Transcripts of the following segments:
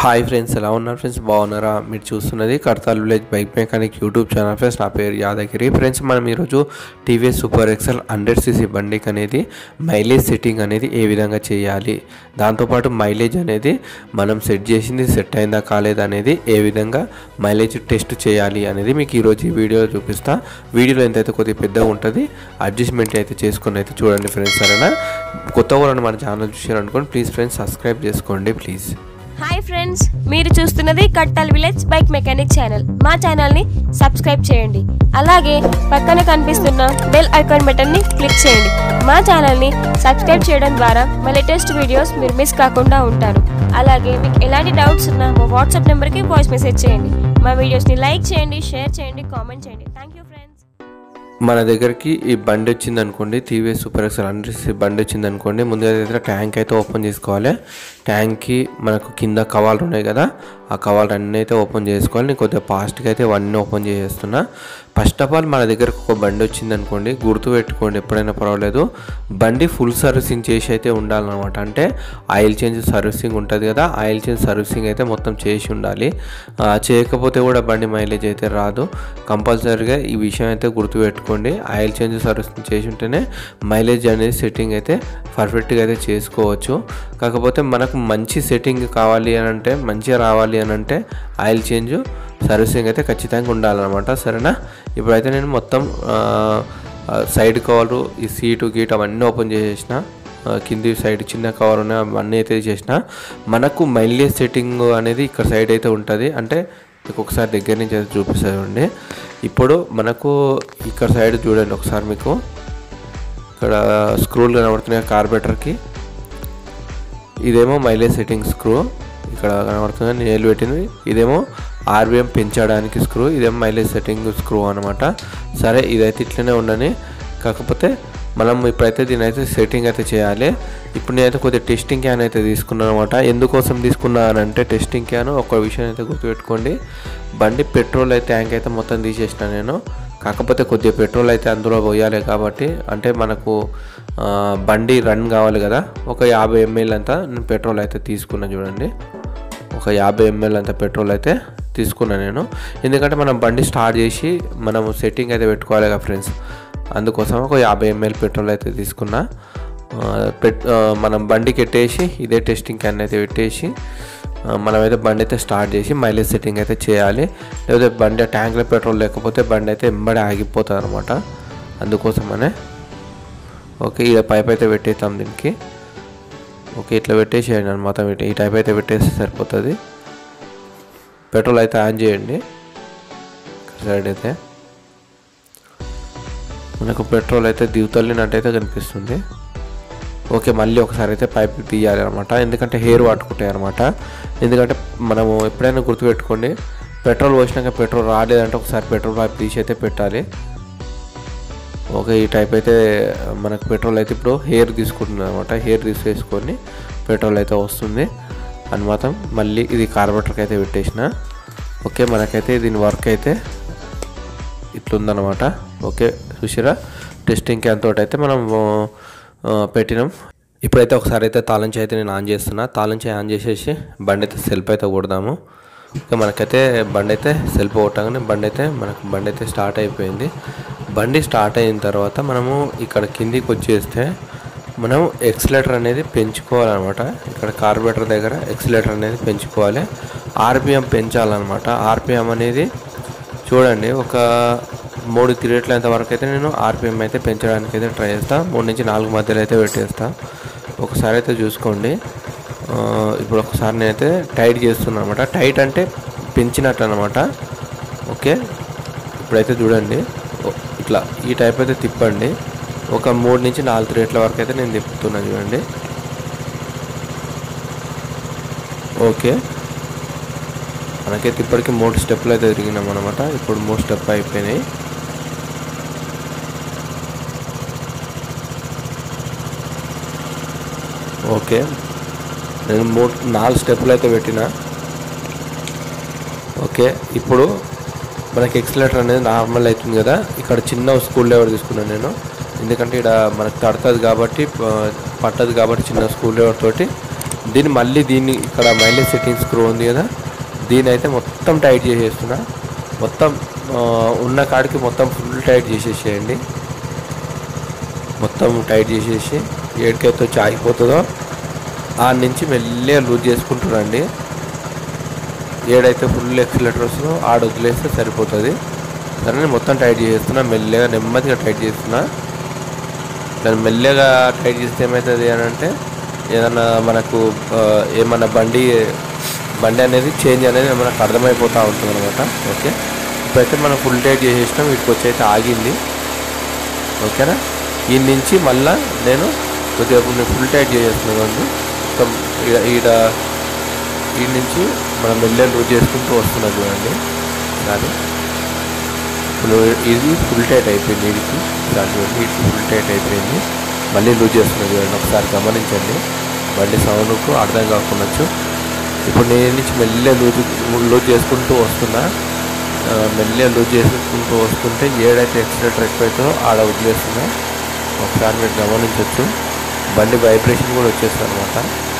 hi friends ఎలా ఉన్నారు friends బాగున్నారా మీరు చూస్తున్నది Kadthal village bike mechanic YouTube channel friends నా పేరు యాదగిరి ఫ్రెండ్స్ మనం ఈరోజు TVS super XL hundred CC బండికి అనేది మైలేజ్ సెట్టింగ్ అనేది ఏ విధంగా చేయాలి దాంతోపాటు మైలేజ్ అనేది మనం సెట్ చేసింది సెట్ అయిందా కాలేదా అనేది ఏ విధంగా మైలేజ్ టెస్ట్ చేయాలి అనేది మీకు ఈరోజు ఈ వీడియోలో చూపిస్తా వీడియోలో ఎంతైతే కొద్దిగా పెద్దగా ఉంటుంది అడ్జస్ట్మెంట్ అయితే చేసుకొని అయితే చూడండి ఫ్రెండ్స్ సరేనా కొత్త వాళ్ళని మన ఛానల్ చూసారనుకోండి ప్లీజ్ ఫ్రెండ్స్ సబ్స్క్రైబ్ చేసుకోండి ప్లీజ్ హాయ్ ఫ్రెండ్స్ మీరు చూస్తున్నది Kadthal village bike mechanic channel మా ఛానల్ని సబ్స్క్రైబ్ చేయండి అలాగే పక్కన కనిపిస్తున్న బెల్ ఐకాన్ బటన్ని క్లిక్ చేయండి మా ఛానల్ని సబ్స్క్రైబ్ చేయడం ద్వారా మా లేటెస్ట్ వీడియోస్ మీరు మిస్ కాకుండా ఉంటారు అలాగే మీకు ఎలాంటి డౌట్స్ ఉన్నా మా వాట్సాప్ నెంబర్కి వాయిస్ మెసేజ్ చేయండి మా వీడియోస్ని లైక్ చేయండి షేర్ చేయండి కామెంట్ చేయండి థ్యాంక్ యూ ఫ్రెండ్స్ మన దగ్గరికి ఈ బండి వచ్చింది అనుకోండి TVS super XL hundred C బండి వచ్చింది అనుకోండి ముందుగా అయితే ట్యాంక్ అయితే ఓపెన్ చేసుకోవాలి ట్యాంక్కి మనకు కింద కవాలు ఉన్నాయి కదా ఆ కవాలు అన్నీ అయితే ఓపెన్ చేసుకోవాలి నేను కొద్దిగా ఫాస్ట్గా అయితే అవన్నీ ఓపెన్ చేసేస్తున్నా ఫస్ట్ ఆఫ్ ఆల్ మన దగ్గరకు ఒక బండి వచ్చింది అనుకోండి గుర్తు పెట్టుకోండి ఎప్పుడైనా పర్వాలేదు బండి ఫుల్ సర్వీసింగ్ చేసి అయితే ఉండాలన్నమాట అంటే ఆయిల్ చేంజ్ సర్వీసింగ్ ఉంటుంది కదా ఆయిల్ చేంజ్ సర్వీసింగ్ అయితే మొత్తం చేసి ఉండాలి ఆ, చేయకపోతే కూడా బండి మైలేజ్ అయితే రాదు కంపల్సరీగా ఈ విషయం అయితే గుర్తుపెట్టుకోండి ఆయిల్ చేంజ్ సర్వీసింగ్ చేసి ఉంటేనే మైలేజ్ అనేది సెట్టింగ్ అయితే పర్ఫెక్ట్గా అయితే చేసుకోవచ్చు కాకపోతే మనకు మంచి సెట్టింగ్ కావాలి అని అంటే మంచిగా రావాలి అని అంటే ఆయిల్ చేంజ్ సర్వీసింగ్ అయితే ఖచ్చితంగా ఉండాలన్నమాట సరేనా ఇప్పుడైతే నేను మొత్తం ఆ, ఆ, సైడ్ కవర్ ఈ సీటు గీట్ అవన్నీ ఓపెన్ చేసేసిన ఆ, కింది సైడ్ చిన్న కవర్ ఉన్నాయి అవన్నీ అయితే చేసిన మనకు మైలేజ్ సెట్టింగ్ అనేది ఇక్కడ సైడ్ అయితే ఉంటుంది అంటే మీకు ఒకసారి దగ్గర నుంచి అయితే చూపిస్తానండి ఇప్పుడు మనకు ఇక్కడ సైడ్ చూడండి ఒకసారి మీకు ఇక్కడ స్క్రూలు కనబడుతున్నాయి కార్బెటర్కి ఇదేమో మైలేజ్ సెట్టింగ్ స్క్రూ ఇక్కడ కనబడుతుంది నేను పెట్టింది ఇదేమో ఆర్బిఎం పెంచడానికి స్క్రూ ఇదేమో మైలేజ్ సెట్టింగ్ స్క్రూ అనమాట సరే ఇదైతే ఇట్లనే ఉండని కాకపోతే మనం ఇప్పుడైతే దీని అయితే సెట్టింగ్ అయితే చేయాలి ఇప్పుడు నేనైతే కొద్దిగా టెస్టింగ్ క్యాన్ అయితే తీసుకున్నాను అనమాట ఎందుకోసం తీసుకున్నానంటే టెస్టింగ్ క్యాన్ ఒక విషయం అయితే గుర్తుపెట్టుకోండి బండి పెట్రోల్ అయితే ట్యాంక్ అయితే మొత్తం తీసేసిన నేను కాకపోతే కొద్దిగా పెట్రోల్ అయితే అందులో పోయాలి కాబట్టి అంటే మనకు ఆ, బండి రన్ కావాలి కదా ఒక యాభై ఎంఎల్ అంతా నేను పెట్రోల్ అయితే తీసుకున్నా చూడండి ఒక యాభై ఎంఎల్ అంత పెట్రోల్ అయితే తీసుకున్నా నేను ఎందుకంటే మనం బండి స్టార్ట్ చేసి మనం సెట్టింగ్ అయితే పెట్టుకోవాలి కదా ఫ్రెండ్స్ అందుకోసం ఒక యాభై ఎంఎల్ పెట్రోల్ అయితే తీసుకున్నా ఆ, పెట్ ఆ, మనం బండికి పెట్టేసి ఇదే టెస్టింగ్ క్యాన్ అయితే పెట్టేసి ఆ, మనమైతే బండి అయితే స్టార్ట్ చేసి మైలేజ్ సెట్టింగ్ అయితే చేయాలి లేకపోతే బండి ట్యాంక్లో పెట్రోల్ లేకపోతే బండి అయితే ఎంబడి ఆగిపోతుంది అనమాట అందుకోసమనే ఓకే ఈ పైప్ అయితే పెట్టేస్తాం దీనికి ఓకే ఇట్లా పెట్టేసేయండి అనమాట ఈ టైప్ అయితే పెట్టేస్తే సరిపోతుంది పెట్రోల్ అయితే ఆన్ చేయండి సైడ్ అయితే మనకు పెట్రోల్ అయితే దిగుతలినట్టయితే కనిపిస్తుంది ఓకే మళ్ళీ ఒకసారి అయితే పైప్ తీయాలి అనమాట ఎందుకంటే హెయిర్ పట్టుకుంటాయి అనమాట ఎందుకంటే మనము ఎప్పుడైనా గుర్తుపెట్టుకోండి పెట్రోల్ పోసినాక పెట్రోల్ రాలేదంటే ఒకసారి పెట్రోల్ పైప్ తీసి అయితే పెట్టాలి ఓకే ఈ టైప్ అయితే మనకు పెట్రోల్ అయితే ఇప్పుడు హెయిర్ తీసుకుంటుంది అనమాట హెయిర్ తీసేసుకొని పెట్రోల్ అయితే వస్తుంది అని మాత్రం మళ్ళీ ఇది కార్బోరేటర్కి అయితే పెట్టేసిన ఓకే మనకైతే దీని వర్క్ అయితే ఇట్లుందనమాట ఓకే చూసిరా టెస్టింగ్ క్యాన్ తోటి అయితే మనం ఆ, పెట్టినాం ఇప్పుడైతే ఒకసారి అయితే తాళం చేయి అయితే నేను ఆన్ చేస్తున్నా తాళం చేయి ఆన్ చేసేసి బండి అయితే సెల్ఫ్ అయితే కొడదాము ఓకే మనకైతే బండి అయితే సెల్ఫ్ కొట్టగానే బండి అయితే మనకు బండి అయితే స్టార్ట్ అయిపోయింది బండి స్టార్ట్ అయిన తర్వాత మనము ఇక్కడ కిందికి వచ్చేస్తే మనం ఎక్సలేటర్ అనేది పెంచుకోవాలన్నమాట ఇక్కడ కార్బోరేటర్ దగ్గర ఎక్సలేటర్ అనేది పెంచుకోవాలి ఆర్పిఎం పెంచాలన్నమాట ఆర్పిఎం అనేది చూడండి ఒక మూడు తిరిగేట్లంత వరకు అయితే నేను ఆర్పిఎం అయితే పెంచడానికి అయితే ట్రై చేస్తాను మూడు నుంచి నాలుగు మధ్యలో అయితే పెట్టేస్తా ఒకసారి అయితే చూసుకోండి ఆ, ఇప్పుడు ఒకసారి నేనైతే టైట్ చేస్తున్నాను అనమాట టైట్ అంటే పెంచినట్టు అనమాట ఓకే ఇప్పుడైతే చూడండి ఓ- ఇట్లా ఈ టైప్ అయితే తిప్పండి ఒక మూడు నుంచి నాలుగు తిరిగేట్ల వరకు అయితే నేను తిప్పుతున్నాను చూడండి ఓకే మనకైతే ఇప్పటికి మూడు స్టెప్లు అయితే తిరిగినాం అనమాట ఇప్పుడు మూడు స్టెప్ అయిపోయినాయి ఓకే నేను మూడు నాలుగు స్టెప్లు అయితే పెట్టిన ఓకే ఇప్పుడు మనకి ఎక్సలేటర్ అనేది నార్మల్ అవుతుంది కదా ఇక్కడ చిన్న స్కూల్ లెవెల్ తీసుకున్నాను నేను ఎందుకంటే ఇక్కడ మనకు తడుతుంది కాబట్టి ప- పట్టదు కాబట్టి చిన్న స్కూల్ లెవెల్ తోటి దీన్ని మళ్ళీ దీన్ని ఇక్కడ మైలేజ్ సెట్టింగ్ స్క్రూ ఉంది కదా దీని అయితే మొత్తం టైట్ చేసేస్తున్నా మొత్తం ఆ, ఉన్న కాడికి మొత్తం ఫుల్ టైట్ చేసేసేయండి మొత్తం టైట్ చేసేసి ఏడికైతే వచ్చి ఆగిపోతుందో ఆ నుంచి మెల్లగా లూజ్ చేసుకుంటున్నాండి ఏడైతే ఫుల్ ఎక్సిలేటర్ వస్తుందో ఆడ వదిలేస్తే సరిపోతుంది సరే నేను మొత్తం టైట్ చేస్తున్నా మెల్లగా నెమ్మదిగా టైట్ చేస్తున్నా దాన్ని మెల్లగా టైట్ చేస్తే ఏమవుతుంది అని అంటే ఏదన్నా మనకు ఆ, ఏమన్నా బండి బండి అనేది చేంజ్ అనేది మనకు అర్థమైపోతూ ఉంటుంది అనమాట ఓకే ఇప్పుడైతే మనం ఫుల్ టైట్ చేసేసినాం వీటికి వచ్చి అయితే ఆగింది ఓకేనా ఈ నుంచి మళ్ళా నేను కొద్దిగా నేను ఫుల్ టైట్ చేసేస్తున్నాను మొత్తం ఈడ ఈడ ఈ నుంచి మనం మెల్లగా లూజ్ చేసుకుంటూ వస్తున్నాం చూడండి దాన్ని ఇప్పుడు ఇది ఫుల్ టైట్ అయిపోయింది వీడికి దాని చూడండి వీటికి ఫుల్ టైట్ అయిపోయింది మళ్ళీ లూజ్ చేస్తున్నా చూడండి ఒకసారి గమనించండి బండి సౌండ్కు అర్థం కాకుండా ఇప్పుడు నేను నుంచి మెల్లగా లూజ్ లూజ్ చేసుకుంటూ వస్తున్నా ఆ, మెల్లగా లూజ్ చేసుకుంటూ వస్తుంటే ఏడైతే ఎక్సిలేటర్ ఎక్కువైతుందో ఆడ వదిలేస్తున్నా ఒకసారి మీరు గమనించవచ్చు బండి వైబ్రేషన్ కూడా వచ్చేస్తుంది అనమాట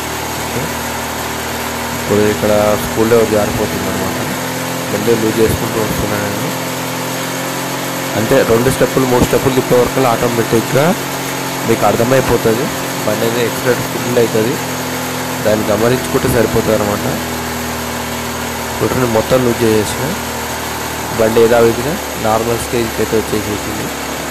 ఇప్పుడు ఇక్కడ స్కూల్లో జారిపోతుంది అనమాట మెల్లగా లూజ్ చేసుకుంటూ వస్తున్నాను నేను అంటే రెండు స్టెప్పులు మూడు స్టెప్పులు తిప్పే వరకు ఆటోమేటిక్గా మీకు అర్థమైపోతుంది బండి అనేది ఎక్సిలేటర్ ఫుల్ అవుతుంది దాన్ని గమనించుకుంటే సరిపోతుంది అనమాట ఇప్పుడు నేను మొత్తం లూజ్ చేసేసిన బండి యథావిధిగా నార్మల్ స్టేజ్కి అయితే వచ్చేసేసింది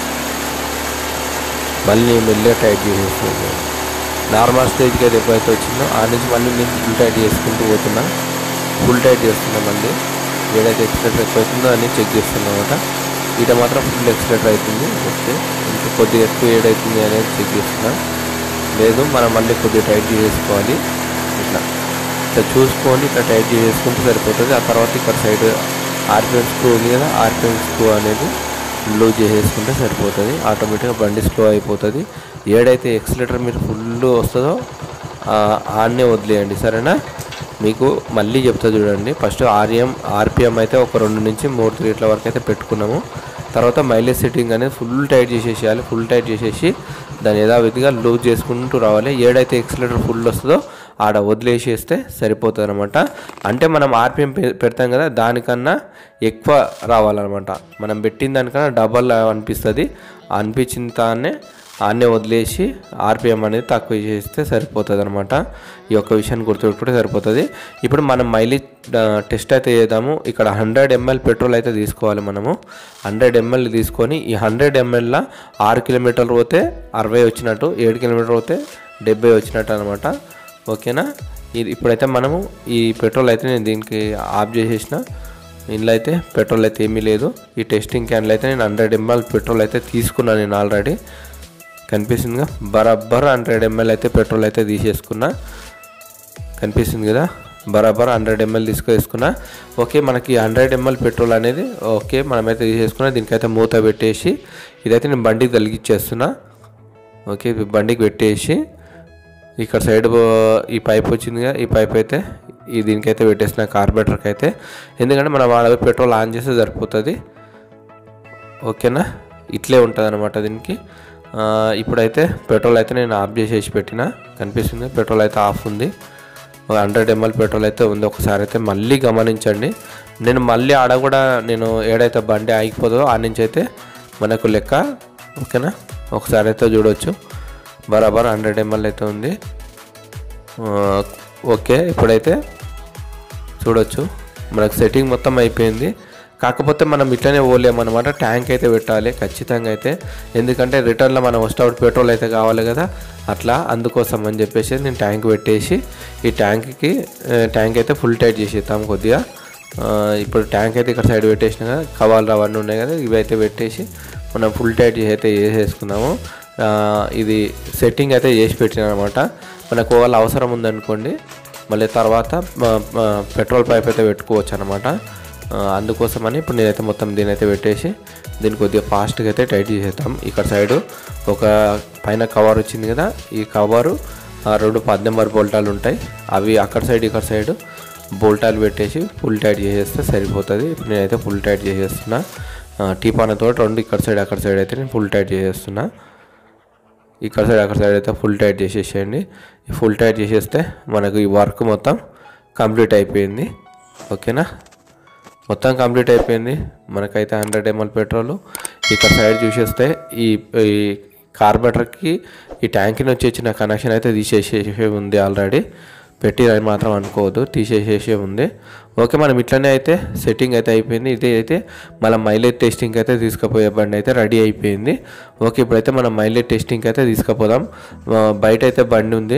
మళ్ళీ మెల్లిగా టైట్ చేసేస్తుంది నార్మల్ స్టేజ్కి అయితే ఎప్పుడైతే వచ్చిందో ఆ నుంచి మళ్ళీ నేను ఫుల్ టైట్ చేసుకుంటూ పోతున్నా ఫుల్ టైట్ చేస్తున్నా మళ్ళీ ఏదైతే ఎక్సిలేటర్ ఎక్కువ అవుతుందో అని చెక్ చేస్తున్నా అనమాట ఇట మాత్రం ఫుల్ ఎక్సిలేటర్ అవుతుంది ఓకే ఇంకా కొద్దిగా ఎక్కువ ఏడవుతుంది అనేది చెక్ చేస్తున్నా లేదు మనం మళ్ళీ కొద్దిగా టైట్ చేసుకోవాలి ఇట్లా ఇట్లా చూసుకొని ఇట్లా టైట్ చేసుకుంటే సరిపోతుంది ఆ తర్వాత ఇక్కడ సైడ్ ఆర్పిఎం స్క్రూ ఉంది కదా ఆర్పిఎం స్క్రూ అనేది లూజ్ చేసేసుకుంటే సరిపోతుంది ఆటోమేటిక్గా బండి స్లో అయిపోతుంది ఏడైతే ఎక్సిలేటర్ మీరు ఫుల్ వస్తుందో ఆ, ఆన్నే వదిలేయండి సరేనా మీకు మళ్ళీ చెప్తా చూడండి ఫస్ట్ ఆర్ఎం ఆర్పిఎం అయితే ఒక రెండు నుంచి మూడు త్రీట్ల వరకు అయితే పెట్టుకున్నాము తర్వాత మైలేజ్ సెట్టింగ్ అనేది ఫుల్ టైట్ చేసేసేయాలి ఫుల్ టైట్ చేసేసి దాన్ని యథావిధిగా లూజ్ చేసుకుంటూ రావాలి ఏడైతే ఎక్సిలేటర్ ఫుల్ వస్తుందో ఆడ వదిలేసేస్తే సరిపోతుంది అనమాట అంటే మనం ఆర్పిఎం పెడతాం కదా దానికన్నా ఎక్కువ రావాలన్నమాట మనం పెట్టిన దానికన్నా డబల్ అనిపిస్తుంది అనిపించిన తానే ఆన్నే వదిలేసి ఆర్పిఎం అనేది తక్కువ చేస్తే సరిపోతుంది అనమాట ఈ యొక్క విషయాన్ని గుర్తుపెట్టుకుంటే సరిపోతుంది ఇప్పుడు మనం మైలేజ్ టెస్ట్ అయితే చేద్దాము ఇక్కడ హండ్రెడ్ ఎంఎల్ పెట్రోల్ అయితే తీసుకోవాలి మనము హండ్రెడ్ ఎంఎల్ తీసుకొని ఈ హండ్రెడ్ ఎంఎల్లో ఆరు కిలోమీటర్లు పోతే అరవై వచ్చినట్టు ఏడు కిలోమీటర్ పోతే డెబ్బై వచ్చినట్టు అనమాట ఓకేనా ఇది ఇప్పుడైతే మనము ఈ పెట్రోల్ అయితే నేను దీనికి ఆఫ్ చేసేసిన ఇందులో అయితే పెట్రోల్ అయితే ఏమీ లేదు ఈ టెస్టింగ్ క్యాన్లో అయితే నేను హండ్రెడ్ ఎంఎల్ పెట్రోల్ అయితే తీసుకున్నాను నేను ఆల్రెడీ కనిపిస్తుందిగా బరాబర్ హండ్రెడ్ ఎంఎల్ అయితే పెట్రోల్ అయితే తీసేసుకున్నా కనిపిస్తుంది కదా బరాబర్ హండ్రెడ్ ఎంఎల్ తీసుకొసుకున్నా ఓకే మనకి హండ్రెడ్ ఎంఎల్ పెట్రోల్ అనేది ఓకే మనమైతే తీసేసుకున్నా దీనికైతే మూత పెట్టేసి ఇదైతే నేను బండికి తలిగిచ్చేస్తున్నా ఓకే ఇది బండికి పెట్టేసి ఇక్కడ సైడ్ ఈ పైప్ వచ్చిందిగా ఈ పైప్ అయితే ఈ దీనికైతే పెట్టేసిన కార్బేటర్కి అయితే ఎందుకంటే మనం వాళ్ళ పెట్రోల్ ఆన్ చేస్తే సరిపోతుంది ఓకేనా ఇట్లే ఉంటుంది అనమాట దీనికి ఆ, ఇప్పుడైతే పెట్రోల్ అయితే నేను ఆఫ్ చేసేసి పెట్టిన కనిపిస్తుంది పెట్రోల్ అయితే ఆఫ్ ఉంది ఒక హండ్రెడ్ ఎంఎల్ పెట్రోల్ అయితే ఉంది ఒకసారి అయితే మళ్ళీ గమనించండి నేను మళ్ళీ ఆడ కూడా నేను ఏడైతే బండి ఆగిపోతుందో ఆ నుంచి అయితే మనకు లెక్క ఓకేనా ఒకసారి అయితే చూడవచ్చు బరాబర్ హండ్రెడ్ ఎంఎల్ అయితే ఉంది ఆ, ఓకే ఇప్పుడైతే చూడొచ్చు మనకు సెట్టింగ్ మొత్తం అయిపోయింది కాకపోతే మనం ఇట్లనే పోలేమన్నమాట ట్యాంక్ అయితే పెట్టాలి ఖచ్చితంగా అయితే ఎందుకంటే రిటర్న్లో మనం వస్టౌట్ పెట్రోల్ అయితే కావాలి కదా అట్లా అందుకోసం అని చెప్పేసి నేను ట్యాంక్ పెట్టేసి ఈ ట్యాంక్కి ఆ, ట్యాంక్ అయితే ఫుల్ టైట్ చేసేద్దాం కొద్దిగా ఆ, ఇప్పుడు ట్యాంక్ అయితే ఇక్కడ సైడ్ పెట్టేసిన కదా కవాలు అవన్నీ ఉన్నాయి కదా ఇవి అయితే పెట్టేసి మనం ఫుల్ టైట్ చేసి అయితే చేసేసుకున్నాము ఆ, ఇది సెట్టింగ్ అయితే చేసి పెట్టిన అనమాట మనకు ఒకవేళ అవసరం ఉందనుకోండి మళ్ళీ తర్వాత ఆ, ఆ, పెట్రోల్ పైప్ అయితే పెట్టుకోవచ్చు అనమాట అందుకోసమని ఇప్పుడు నేనైతే మొత్తం దీని అయితే పెట్టేసి దీన్ని కొద్దిగా ఫాస్ట్గా అయితే టైట్ చేసేద్దాం ఇక్కడ సైడు ఒక పైన కవర్ వచ్చింది కదా ఈ కవరు ఆ, రెండు పద్దెనిమిది బోల్టాలు ఉంటాయి అవి అక్కడ సైడ్ ఇక్కడ సైడ్ బోల్టాలు పెట్టేసి ఫుల్ టైట్ చేసేస్తే సరిపోతుంది ఇప్పుడు నేనైతే ఫుల్ టైట్ చేసేస్తున్నా టీపానతో రెండు ఇక్కడ సైడ్ అక్కడ సైడ్ అయితే నేను ఫుల్ టైట్ చేసేస్తున్నా ఇక్కడ సైడ్ అక్కడ సైడ్ అయితే ఫుల్ టైట్ చేసేసేయండి ఈ ఫుల్ టైట్ చేసేస్తే మనకు ఈ వర్క్ మొత్తం కంప్లీట్ అయిపోయింది ఓకేనా మొత్తం కంప్లీట్ అయిపోయింది మనకైతే హండ్రెడ్ ఎంఎల్ పెట్రోల్ ఇక్కడ సైడ్ చూసేస్తే ఈ ఈ కార్బెటర్కి ఈ ట్యాంక్కి నుంచి వచ్చిన కనెక్షన్ అయితే తీసేసేసే ఉంది ఆల్రెడీ పెట్టి అని మాత్రం అనుకోవద్దు తీసేసేసే ఉంది ఓకే మనం ఇట్లనే అయితే సెట్టింగ్ అయితే అయిపోయింది ఇది అయితే మన మైలేజ్ టెస్టింగ్ అయితే తీసుకుపోయే బండి అయితే రెడీ అయిపోయింది ఓకే ఇప్పుడైతే మనం మైలేజ్ టెస్టింగ్ అయితే తీసుకుపోదాం ఆ, బయట అయితే బండి ఉంది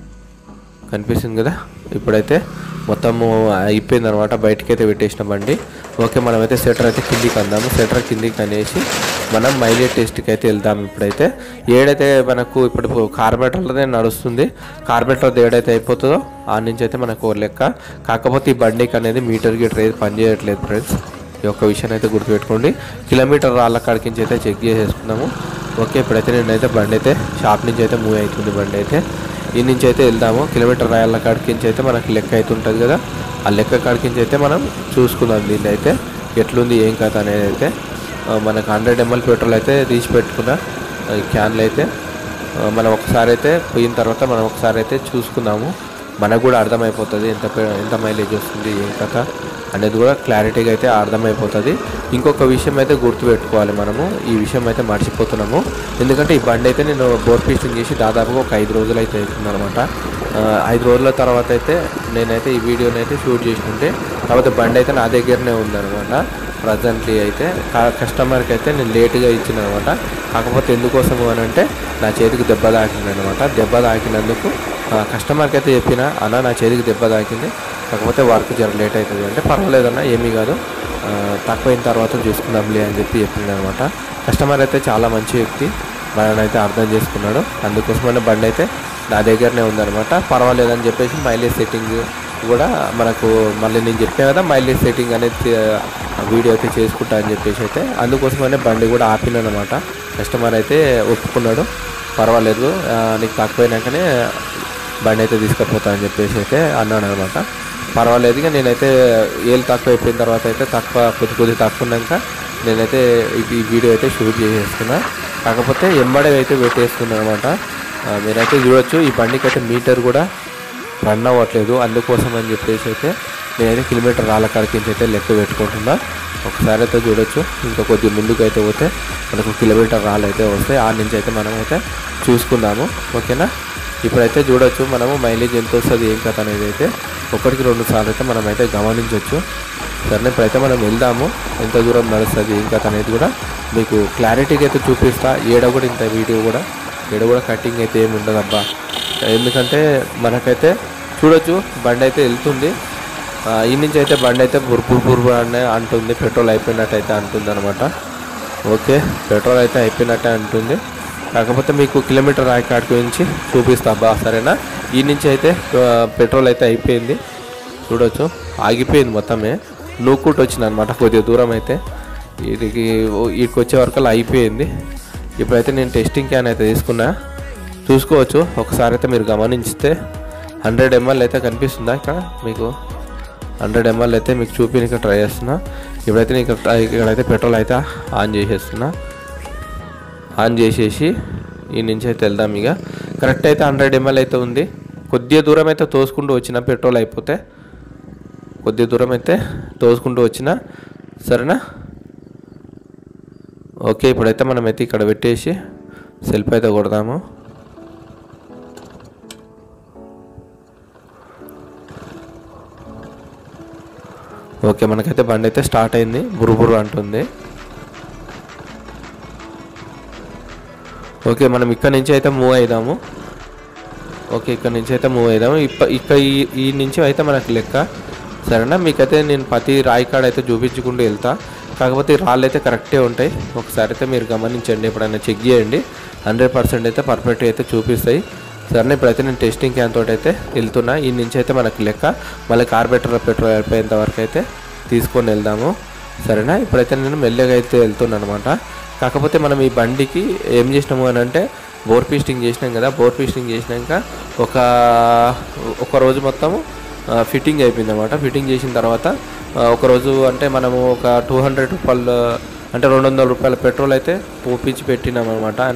కనిపిస్తుంది కదా ఇప్పుడైతే మొత్తము అయిపోయింది అనమాట బయటికి అయితే పెట్టేసిన బండి ఓకే మనమైతే సెటర్ అయితే కిందికి అందాము సెటర్ కిందికి అనేసి మనం మైలేజ్ టెస్ట్కి అయితే వెళ్దాం ఇప్పుడైతే ఏడైతే మనకు ఇప్పుడు కార్బెటర్లదే నడుస్తుంది కార్బెటర్ ఏడైతే అయిపోతుందో ఆ నుంచి అయితే మనకు ఓ లెక్క కాకపోతే ఈ బండికి అనేది మీటర్ గీటర్ అయితే పనిచేయట్లేదు ఫ్రెండ్స్ ఈ ఒక్క విషయాన్ని అయితే గుర్తుపెట్టుకోండి కిలోమీటర్ రాళ్ళ కాడికి నుంచి అయితే చెక్ చేసేసుకున్నాము ఓకే ఇప్పుడైతే నేనైతే బండి అయితే షాప్ నుంచి అయితే మూవ్ అవుతుంది బండి అయితే ఈ నుంచి అయితే వెళ్దాము కిలోమీటర్ రాయాల కాడికి నుంచి అయితే మనకి లెక్క అయితే ఉంటుంది కదా ఆ లెక్క కాడికి నుంచి అయితే మనం చూసుకుందాం దీన్ని అయితే ఎట్లుంది ఏం కథ అనేది అయితే ఆ, మనకు హండ్రెడ్ ఎంఎల్ పెట్రోల్ అయితే తీసి పెట్టుకున్న ఈ క్యాన్లు అయితే ఆ, మనం ఒకసారి అయితే పోయిన తర్వాత మనం ఒకసారి అయితే చూసుకుందాము మనకు కూడా అర్థమైపోతుంది ఎంత పే- ఎంత మైలేజ్ వస్తుంది ఏం కథ అనేది కూడా క్లారిటీగా అయితే అర్థమైపోతుంది ఇంకొక విషయం అయితే గుర్తుపెట్టుకోవాలి మనము ఈ విషయం అయితే మర్చిపోతున్నాము ఎందుకంటే ఈ బండి అయితే నేను బోర్ పీస్టింగ్ చేసి దాదాపుగా ఒక ఐదు రోజులు అయితే అవుతుంది అనమాట ఐదు రోజుల తర్వాత అయితే నేనైతే ఈ వీడియోని అయితే షూట్ చేసుకుంటే తర్వాత బండి అయితే నా దగ్గరనే ఉందన్నమాట ప్రజెంట్లీ అయితే కా- కస్టమర్కి అయితే నేను లేట్గా ఇచ్చిన అనమాట కాకపోతే ఎందుకోసం అని అంటే నా చేతికి దెబ్బ తాకింది అనమాట దెబ్బ తాకినందుకు ఆ, కస్టమర్కి అయితే చెప్పిన అన్న నా చేతికి దెబ్బ తాకింది కాకపోతే వర్క్ జర లేట్ అవుతుంది అంటే పర్వాలేదన్న ఏమీ కాదు ఆ, తక్కువైన తర్వాత చూసుకుందాంలే అని చెప్పి చెప్పింది అనమాట కస్టమర్ అయితే చాలా మంచి వ్యక్తి మనని అయితే అర్థం చేసుకున్నాడు అందుకోసమనే బండి అయితే నా దగ్గరనే ఉందన్నమాట పర్వాలేదని చెప్పేసి మైలేజ్ సెట్టింగ్ కూడా మనకు మళ్ళీ నేను చెప్పాను కదా మైలేజ్ సెట్టింగ్ అనేది ఆ, వీడియో అయితే చేసుకుంటా అని చెప్పేసి అయితే అందుకోసమనే బండి కూడా ఆపినాను అనమాట కస్టమర్ అయితే ఒప్పుకున్నాడు పర్వాలేదు ఆ, నీకు తక్కువైనాకనే బండి అయితే తీసుకుపోతా అని చెప్పేసి అయితే అన్నాడు అనమాట పర్వాలేదు ఇక నేనైతే ఏళ్ళు తక్కువ అయిపోయిన తర్వాత అయితే తక్కువ కొద్ది కొద్ది తక్కువ ఉన్నాక నేనైతే ఈ- ఈ వీడియో అయితే షూట్ చేసేస్తున్నా కాకపోతే ఎంబడే అయితే పెట్టేస్తున్నాను అనమాట మీరైతే చూడొచ్చు ఈ బండికి అయితే మీటర్ కూడా రన్ అవ్వట్లేదు అందుకోసం అని చెప్పేసి అయితే నేనైతే కిలోమీటర్ రాళ్ళ కాడికి అయితే లెక్క పెట్టుకుంటున్నా ఒకసారి అయితే చూడొచ్చు ఇంకా కొద్ది ముందుకు అయితే పోతే మనకు కిలోమీటర్ రాళ్ళు అయితే వస్తాయి ఆ నుంచి అయితే మనం అయితే చూసుకుందాము ఓకేనా ఇప్పుడైతే చూడొచ్చు మనము మైలేజ్ ఎంత వస్తుంది ఏం కథ అనేది అయితే ఒకటికి రెండు సార్లు అయితే మనం అయితే గమనించవచ్చు సరే ఇప్పుడైతే మనం వెళ్దాము ఎంత దూరం నడుస్తుంది ఏం కథ అనేది కూడా మీకు క్లారిటీగా అయితే చూపిస్తా ఏడ కూడా ఇంత వీడియో కూడా ఏడ కూడా కటింగ్ అయితే ఏమి ఉండదు అబ్బా ఎందుకంటే మనకైతే చూడొచ్చు బండి అయితే వెళ్తుంది ఆ, ఈ నుంచి అయితే బండి అయితే బుర్బు బుర్బు అనే అంటుంది పెట్రోల్ అయిపోయినట్టు అయితే అంటుంది అనమాట ఓకే పెట్రోల్ అయితే అయిపోయినట్టే అంటుంది కాకపోతే మీకు కిలోమీటర్ రాయి కాడికి నుంచి చూపిస్తా బా సరేనా ఈ నుంచి అయితే ఆ, పెట్రోల్ అయితే అయిపోయింది చూడొచ్చు ఆగిపోయింది మొత్తమే నూక్కుంటూ వచ్చింది అనమాట కొద్దిగా దూరం అయితే వీటికి వీటికి వచ్చే వరకు అలా అయిపోయింది ఇప్పుడైతే నేను టెస్టింగ్ క్యాన్ అయితే తీసుకున్నా చూసుకోవచ్చు ఒకసారి అయితే మీరు గమనించితే హండ్రెడ్ ఎంఎల్ అయితే కనిపిస్తుందా ఇక్కడ మీకు హండ్రెడ్ ఎంఎల్ అయితే మీకు చూపించక ట్రై చేస్తున్నా ఇప్పుడైతే నేను ఇక్కడ ఇక్కడైతే పెట్రోల్ అయితే ఆన్ చేసేస్తున్నా ఆన్ చేసేసి ఈ నుంచి అయితే వెళ్దాం ఇక కరెక్ట్ అయితే హండ్రెడ్ ఎంఎల్ అయితే ఉంది కొద్దిగా దూరం అయితే తోసుకుంటూ వచ్చిన పెట్రోల్ అయిపోతే కొద్దిగా దూరం అయితే తోసుకుంటూ వచ్చిన సరేనా ఓకే ఇప్పుడైతే మనం అయితే ఇక్కడ పెట్టేసి సెల్ఫ్ అయితే కొడదాము ఓకే మనకైతే బండి అయితే స్టార్ట్ అయింది బురుబురు అంటుంది ఓకే మనం ఇక్కడ నుంచి అయితే మూవ్ అయిదాము ఓకే ఇక్కడ నుంచి అయితే మూవ్ అయిదాము ఇప్ప ఇక్కడ ఈ ఈ నుంచి అయితే మనకు లెక్క సరేనా మీకైతే నేను ప్రతి రాయి కాడ అయితే చూపించుకుంటూ వెళ్తా కాకపోతే ఈ రాళ్ళు అయితే కరెక్టే ఉంటాయి ఒకసారి అయితే మీరు గమనించండి ఎప్పుడైనా చెక్ చేయండి హండ్రెడ్ పర్సెంట్ అయితే పర్ఫెక్ట్ అయితే చూపిస్తాయి సరేనా ఇప్పుడైతే నేను టెస్టింగ్ క్యాన్ తోటి అయితే వెళ్తున్నా ఈ నుంచి అయితే మనకి లెక్క మళ్ళీ కార్బెటర్ పెట్రోల్ అయిపోయేంత వరకు అయితే తీసుకొని వెళ్దాము సరేనా ఇప్పుడైతే నేను మెల్లగా అయితే వెళ్తున్నాను అనమాట కాకపోతే మనం ఈ బండికి ఏం చేసినాము అని అంటే బోర్ పీస్టింగ్ చేసినాం కదా బోర్ పీస్టింగ్ చేసినాక ఒక ఒక రోజు మొత్తము ఆ, ఫిట్టింగ్ అయిపోయింది అనమాట ఫిట్టింగ్ చేసిన తర్వాత ఆ, ఒక రోజు అంటే మనము ఒక టూ హండ్రెడ్ రూపాయలు అంటే రెండు వందల రూపాయల పెట్రోల్ అయితే పోపించి పెట్టినాం అనమాట అంటే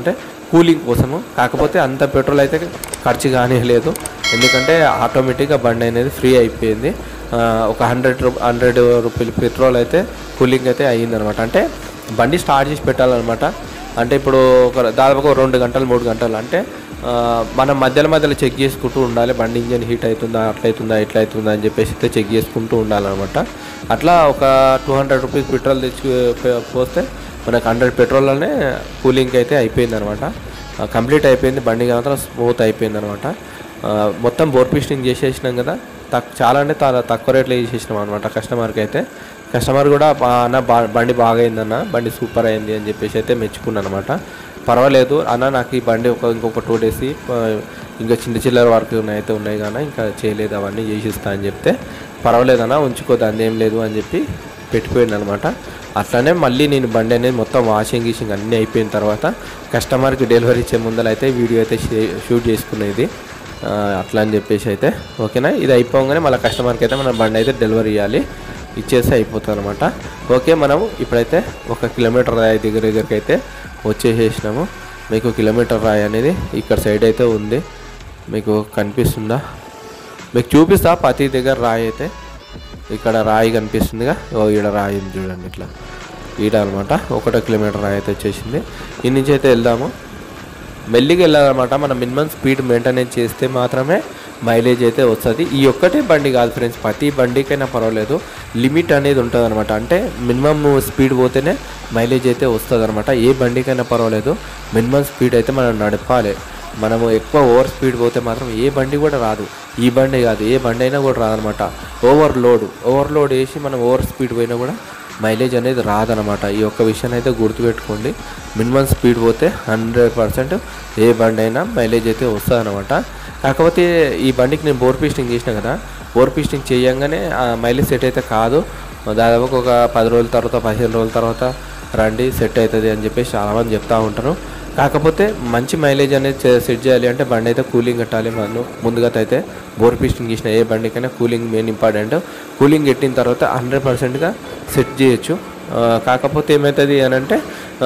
కూలింగ్ కోసము కాకపోతే అంత పెట్రోల్ అయితే ఖర్చు కానీ లేదు ఎందుకంటే ఆటోమేటిక్గా బండి అనేది ఫ్రీ అయిపోయింది ఆ, ఒక హండ్రెడ్ రూ హండ్రెడ్ రూపీలు పెట్రోల్ అయితే కూలింగ్ అయితే అయ్యిందనమాట అంటే బండి స్టార్ట్ చేసి పెట్టాలన్నమాట అంటే ఇప్పుడు ఒక దాదాపు ఒక రెండు గంటలు మూడు గంటలు అంటే ఆ, మనం మధ్యలో మధ్యలో చెక్ చేసుకుంటూ ఉండాలి బండి ఇంజన్ హీట్ అవుతుందా అట్లా అవుతుందా ఇట్లా అవుతుందా అని చెప్పేసి అయితే చెక్ చేసుకుంటూ ఉండాలన్నమాట అట్లా ఒక టూ హండ్రెడ్ రూపీస్ పెట్రోల్ తెచ్చి పో- పోస్తే మనకు హండ్రెడ్ పెట్రోల్లోనే కూలింగ్ అయితే అయిపోయింది అనమాట కంప్లీట్ అయిపోయింది బండి మాత్రం స్మూత్ అయిపోయింది అనమాట మొత్తం బోర్ పిస్టింగ్ చేసేసినాం కదా తక్ చాలా అంటే చాలా తక్కువ రేట్లో చేసేసినాం అనమాట కస్టమర్కి అయితే కస్టమర్ కూడా "బా- అన్న బా- బండి బాగా అయిందన్న బండి సూపర్ అయింది అని చెప్పేసి అయితే మెచ్చుకున్నాను అనమాట పర్వాలేదు అన్న నాకు ఈ బండి ఒక ఇంకొక టూ డేస్ ఇంకా చిన్న చిల్లర వర్క్ ఉన్నాయి అయితే ఉన్నాయి కానీ ఇంకా చేయలేదు అవన్నీ చేసిస్తా అని చెప్తే పర్వాలేదన్నా ఉంచుకో దాన్ని ఏం లేదు అని చెప్పి పెట్టిపోయింది అనమాట అట్లానే మళ్ళీ నేను బండి అనేది మొత్తం వాషింగ్ గీషింగ్ అన్నీ అయిపోయిన తర్వాత కస్టమర్కి డెలివరీ ఇచ్చే ముందర అయితే వీడియో అయితే షే- షూట్ చేసుకునేది ఆ, అట్లా అని చెప్పేసి అయితే ఓకేనా ఇది అయిపోగానే మళ్ళీ కస్టమర్కి అయితే మన బండి అయితే డెలివరీ ఇవ్వాలి ఇచ్చేసి అయిపోతుంది అనమాట ఓకే మనం ఇప్పుడైతే ఒక కిలోమీటర్ రాయి దగ్గర దగ్గరికి అయితే వచ్చేసేసినాము మీకు కిలోమీటర్ రాయి అనేది ఇక్కడ సైడ్ అయితే ఉంది మీకు కనిపిస్తుందా మీకు చూపిస్తా ప్రతి దగ్గర రాయి అయితే ఇక్కడ రాయి కనిపిస్తుందిగా ఓ ఈడ రాయి ఉంది చూడండి ఇట్లా ఈడ అనమాట ఒకటో కిలోమీటర్ రాయి అయితే వచ్చేసింది ఈ నుంచి అయితే వెళ్దాము మెల్లిగా వెళ్ళాలన్నమాట మనం మినిమం స్పీడ్ మెయింటెనెన్స్ చేస్తే మాత్రమే మైలేజ్ అయితే వస్తుంది ఈ ఒక్కటే బండి కాదు ఫ్రెండ్స్ ప్రతి బండికైనా పర్వాలేదు లిమిట్ అనేది ఉంటుంది అనమాట అంటే మినిమం స్పీడ్ పోతేనే మైలేజ్ అయితే వస్తుంది అనమాట ఏ బండికైనా పర్వాలేదు మినిమం స్పీడ్ అయితే మనం నడపాలి మనము ఎక్కువ ఓవర్ స్పీడ్ పోతే మాత్రం ఏ బండి కూడా రాదు ఈ బండి కాదు ఏ బండి అయినా కూడా రాదనమాట ఓవర్ లోడ్ ఓవర్ లోడ్ వేసి మనం ఓవర్ స్పీడ్ పోయినా కూడా మైలేజ్ అనేది రాదనమాట ఈ ఒక్క విషయాన్ని అయితే గుర్తుపెట్టుకోండి మినిమం స్పీడ్ పోతే హండ్రెడ్ పర్సెంట్ ఏ బండి అయినా మైలేజ్ అయితే వస్తుందన్నమాట కాకపోతే ఈ బండికి నేను బోర్ పీస్టింగ్ చేసిన కదా బోర్ పీస్టింగ్ చేయంగానే ఆ మైలేజ్ సెట్ అయితే కాదు దాదాపు ఒక పది రోజుల తర్వాత పదిహేను రోజుల తర్వాత రండి సెట్ అవుతుంది అని చెప్పేసి చాలామంది చెప్తా ఉంటారు కాకపోతే మంచి మైలేజ్ అనేది చే- సెట్ చేయాలి అంటే బండి అయితే కూలింగ్ కట్టాలి మనం ముందుగా అయితే బోర్ పిస్టింగ్ చేసిన ఏ బండికైనా కూలింగ్ మెయిన్ ఇంపార్టెంట్ కూలింగ్ పెట్టిన తర్వాత హండ్రెడ్ పర్సెంట్గా సెట్ చేయొచ్చు ఆ, కాకపోతే ఏమవుతుంది అని అంటే ఆ,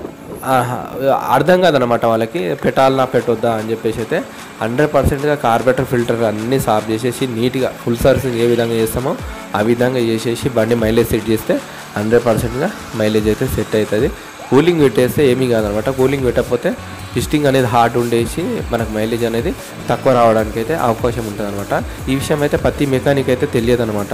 ఆహా, అర్థం కాదనమాట వాళ్ళకి పెట్టాలనా పెట్టొద్దా అని చెప్పేసి అయితే హండ్రెడ్ పర్సెంట్గా కార్బెటర్ ఫిల్టర్ అన్నీ సాఫ్ చేసేసి నీట్గా ఫుల్ సర్వీసింగ్ ఏ విధంగా చేస్తామో ఆ విధంగా చేసేసి బండి మైలేజ్ సెట్ చేస్తే హండ్రెడ్ పర్సెంట్గా మైలేజ్ అయితే సెట్ అవుతుంది కూలింగ్ పెట్టేస్తే ఏమీ కాదనమాట కూలింగ్ పెట్టకపోతే పిస్టింగ్ అనేది హార్డ్ ఉండేసి మనకు మైలేజ్ అనేది తక్కువ రావడానికి అయితే అవకాశం ఉంటుంది అనమాట ఈ విషయం అయితే ప్రతి మెకానిక్ అయితే తెలియదు అనమాట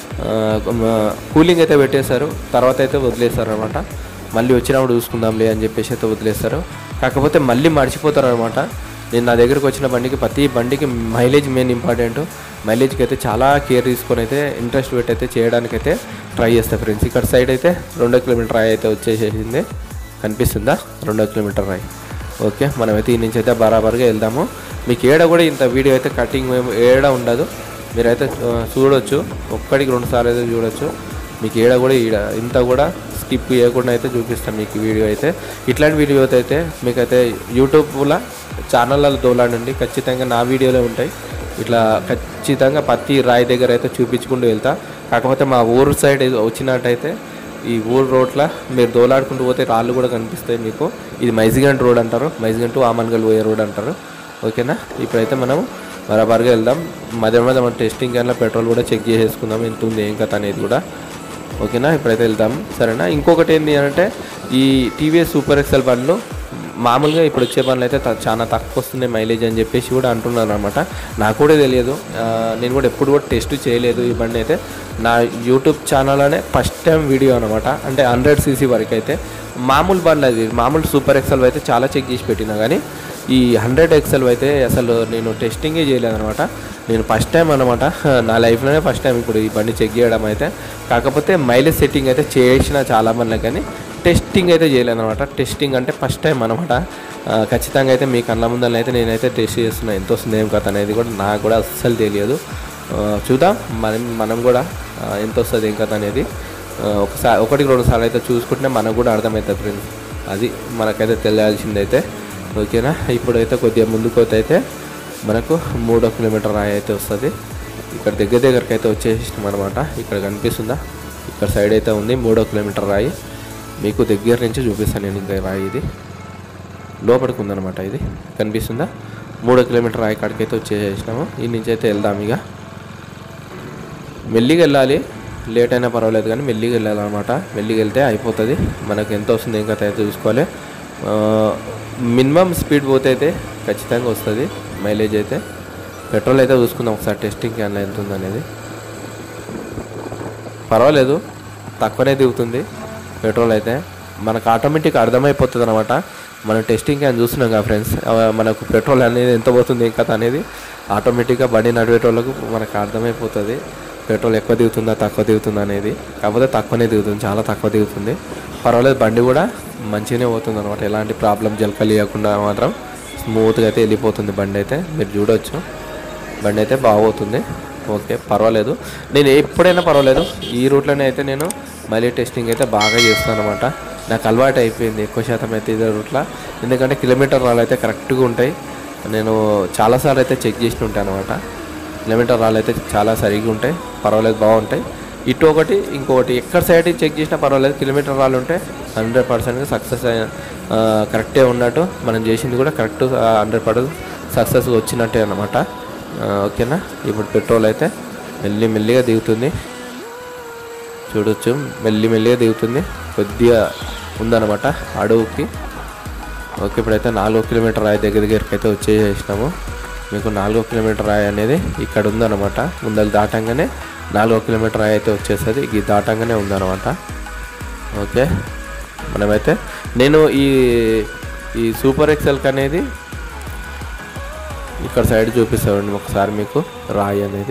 కూలింగ్ అయితే పెట్టేశారు తర్వాత అయితే వదిలేస్తారు అనమాట మళ్ళీ వచ్చినప్పుడు చూసుకుందాంలే అని చెప్పేసి అయితే వదిలేస్తారు కాకపోతే మళ్ళీ మర్చిపోతారు అనమాట నేను నా దగ్గరకు వచ్చిన బండికి ప్రతి బండికి మైలేజ్ మెయిన్ ఇంపార్టెంట్ మైలేజ్కి అయితే చాలా కేర్ తీసుకొని అయితే ఇంట్రెస్ట్ పెట్టి అయితే చేయడానికైతే ట్రై చేస్తా ఫ్రెండ్స్ ఇక్కడ సైడ్ అయితే రెండో కిలోమీటర్ రాయి అయితే వచ్చేసేసింది కనిపిస్తుందా రెండో కిలోమీటర్ రాయి ఓకే మనమైతే ఈ నుంచి అయితే బరాబర్గా వెళ్దాము మీకు ఏడ కూడా ఇంత వీడియో అయితే కటింగ్ ఏడ ఉండదు మీరైతే ఆ, చూడొచ్చు ఒక్కడికి రెండు సార్లు అయితే చూడొచ్చు మీకు ఏడ కూడా ఈడ ఇంత కూడా స్కిప్ చేయకుండా అయితే చూపిస్తాను మీకు ఈ వీడియో అయితే ఇట్లాంటి వీడియోస్ అయితే మీకైతే యూట్యూబ్లో ఛానళ్ళలో దోలాడండి ఖచ్చితంగా నా వీడియోలే ఉంటాయి ఇట్లా ఖచ్చితంగా ప్రతి రాయి దగ్గర అయితే చూపించుకుంటూ వెళ్తా కాకపోతే మా ఊరు సైడ్ వచ్చినట్టయితే ఈ ఊరు రోడ్ల మీరు దోలాడుకుంటూ పోతే రాళ్ళు కూడా కనిపిస్తాయి మీకు ఇది మైజిగంట్ రోడ్ అంటారు మైజిగంట్ టు ఆమన్గల్ పోయే రోడ్ అంటారు ఓకేనా ఇప్పుడైతే మనం బరాబర్గా వెళ్దాం మధ్య మధ్య మనం టెస్టింగ్ కానీ పెట్రోల్ కూడా చెక్ చేసేసుకుందాం ఎంత ఉంది ఏం కథ అనేది కూడా ఓకేనా ఇప్పుడైతే వెళ్దాం సరేనా ఇంకొకటి ఏంటి అంటే ఈ టీవీఎస్ సూపర్ ఎక్సెల్ బండ్లు మామూలుగా ఇప్పుడు వచ్చే బండ్లు అయితే త- చాలా తక్కువ వస్తున్నాయి మైలేజ్ అని చెప్పేసి కూడా అంటున్నారు అనమాట నాకు కూడా తెలియదు ఆ, నేను కూడా ఎప్పుడు కూడా టెస్ట్ చేయలేదు ఈ బండి అయితే నా యూట్యూబ్ ఛానల్లోనే ఫస్ట్ టైం వీడియో అనమాట అంటే హండ్రెడ్ సీసీ వరకు అయితే మామూలు బండ్లు అది మామూలు సూపర్ ఎక్సెల్ అయితే చాలా చెక్ చేసి పెట్టినా కానీ ఈ హండ్రెడ్ ఎక్సెల్ అయితే అసలు నేను టెస్టింగే చేయలేదు అనమాట నేను ఫస్ట్ టైం అనమాట నా లైఫ్లోనే ఫస్ట్ టైం ఇప్పుడు ఈ బండి చెక్ చేయడం అయితే కాకపోతే మైలేజ్ సెట్టింగ్ అయితే చేసిన చాలా మంది కానీ టెస్టింగ్ అయితే చేయలేదు అనమాట టెస్టింగ్ అంటే ఫస్ట్ టైం అనమాట ఖచ్చితంగా అయితే మీ కళ్ళ ముందర అయితే నేనైతే టెస్ట్ చేస్తున్నా ఎంత వస్తుంది ఏం కథ అనేది కూడా నాకు కూడా అస్సలు తెలియదు ఆ, చూద్దాం మనం మనం కూడా ఆ, ఎంత వస్తుంది ఏం కథ అనేది ఆ, ఒకసారి ఒకటికి రెండు సార్లు అయితే చూసుకుంటే మనకు కూడా అర్థమవుతుంది ఫ్రెండ్స్ అది మనకైతే తెలియాల్సిందైతే ఓకేనా ఇప్పుడైతే కొద్దిగా ముందుకు అయితే మనకు మూడో కిలోమీటర్ రాయి అయితే వస్తుంది ఇక్కడ దగ్గర దగ్గరికి అయితే వచ్చేసినాం అనమాట ఇక్కడ కనిపిస్తుందా ఇక్కడ సైడ్ అయితే ఉంది మూడో కిలోమీటర్ రాయి మీకు దగ్గర నుంచి చూపిస్తాను నేను ఇంకా రాయి ఇది లోపలికి ఉందన్నమాట ఇది కనిపిస్తుందా మూడో కిలోమీటర్ రాయి కాడికి అయితే వచ్చేసినాము ఈ నుంచి అయితే వెళ్దాం ఇక మెల్లిగా వెళ్ళాలి లేట్ అయినా పర్వాలేదు కానీ మెల్లిగా వెళ్ళాలన్నమాట మెల్లిగా వెళ్తే అయిపోతుంది మనకు ఎంత వస్తుంది ఇంకా అయితే చూసుకోవాలి మినిమం స్పీడ్ పోతే అయితే ఖచ్చితంగా వస్తుంది మైలేజ్ అయితే పెట్రోల్ అయితే చూసుకుందాం ఒకసారి టెస్టింగ్ క్యాన్లో ఎంత ఉంది అనేది పర్వాలేదు తక్కువనే దిగుతుంది పెట్రోల్ అయితే మనకు ఆటోమేటిక్ అర్థమైపోతుంది అనమాట మనం టెస్టింగ్ క్యాన్ చూస్తున్నాం కదా ఫ్రెండ్స్ మనకు పెట్రోల్ అనేది ఎంత పోతుంది ఏం కథ అనేది ఆటోమేటిక్గా బండి నడిపేటోళ్ళకు మనకు అర్థమైపోతుంది పెట్రోల్ ఎక్కువ దిగుతుందా తక్కువ దిగుతుందా అనేది కాకపోతే తక్కువనే దిగుతుంది చాలా తక్కువ దిగుతుంది పర్వాలేదు బండి కూడా మంచిగానే పోతుంది అనమాట ఎలాంటి ప్రాబ్లం జలకలు లేకుండా మాత్రం స్మూత్గా అయితే వెళ్ళిపోతుంది బండి అయితే మీరు చూడొచ్చు బండి అయితే బాగోతుంది ఓకే పర్వాలేదు నేను ఎప్పుడైనా పర్వాలేదు ఈ రూట్లోనే అయితే నేను మళ్ళీ టెస్టింగ్ అయితే బాగా చేస్తాను అనమాట నాకు అలవాటు అయిపోయింది ఎక్కువ శాతం అయితే ఇదే రూట్లో ఎందుకంటే కిలోమీటర్ రాళ్ళు అయితే కరెక్ట్గా ఉంటాయి నేను చాలాసార్లు అయితే చెక్ చేసి ఉంటాను అనమాట కిలోమీటర్ రాళ్ళు అయితే చాలా సరిగా ఉంటాయి పర్వాలేదు బాగుంటాయి ఇటు ఒకటి ఇంకొకటి ఎక్కడ సైడ్ చెక్ చేసినా పర్వాలేదు కిలోమీటర్ రాళ్ళు ఉంటే హండ్రెడ్ పర్సెంట్గా సక్సెస్ కరెక్టే ఉన్నట్టు మనం చేసింది కూడా కరెక్ట్ హండ్రెడ్ పర్సెంట్ సక్సెస్ వచ్చినట్టే అనమాట ఓకేనా ఇప్పుడు పెట్రోల్ అయితే మెల్లి మెల్లిగా దిగుతుంది చూడొచ్చు మెల్లి మెల్లిగా దిగుతుంది కొద్దిగా ఉందన్నమాట అడవుకి ఓకే ఇప్పుడైతే నాలుగో కిలోమీటర్ రాయి దగ్గర దగ్గరికి అయితే వచ్చేసినాము మీకు నాలుగో కిలోమీటర్ రాయి అనేది ఇక్కడ ఉందన్నమాట ముందలు దాటంగానే నాలుగో కిలోమీటర్ రాయి అయితే వచ్చేస్తుంది ఇది దాటంగానే ఉందన్నమాట ఓకే మనమైతే నేను ఈ ఈ సూపర్ ఎక్సెల్క్ అనేది ఇక్కడ సైడ్ చూపిస్తామండి ఒకసారి మీకు రాయి అనేది